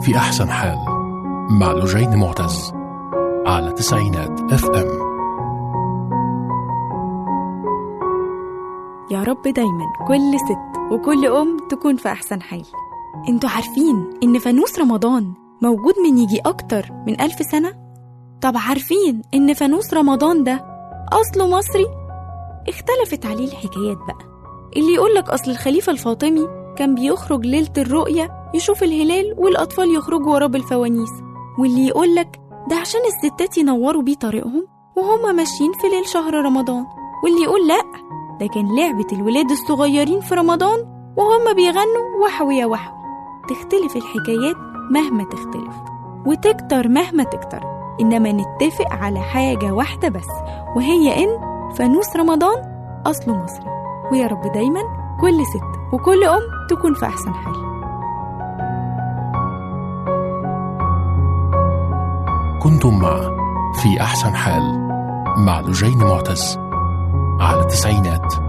في أحسن حال مع لجين معتز على تسعينات اف ام يا رب دايما كل ست وكل أم تكون في أحسن حال انتوا عارفين إن فانوس رمضان موجود من يجي أكتر من ألف سنة؟ طب عارفين إن فانوس رمضان ده أصله مصري؟ اختلفت عليه الحكايات بقى اللي يقولك أصل الخليفة الفاطمي كان بيخرج ليلة الرؤية يشوف الهلال والأطفال يخرجوا وراه بالفوانيس واللي يقولك ده عشان الستات ينوروا بيه طريقهم وهم ماشيين في ليل شهر رمضان واللي يقول لأ ده كان لعبة الولاد الصغيرين في رمضان وهم بيغنوا وحوي يا وحوي تختلف الحكايات مهما تختلف وتكتر مهما تكتر إنما نتفق على حاجة واحدة بس وهي إن فانوس رمضان أصله مصري ويا رب دايما كل ست وكل أم تكون في أحسن حال كنتم مع في أحسن حال مع لجين معتز على تسعينات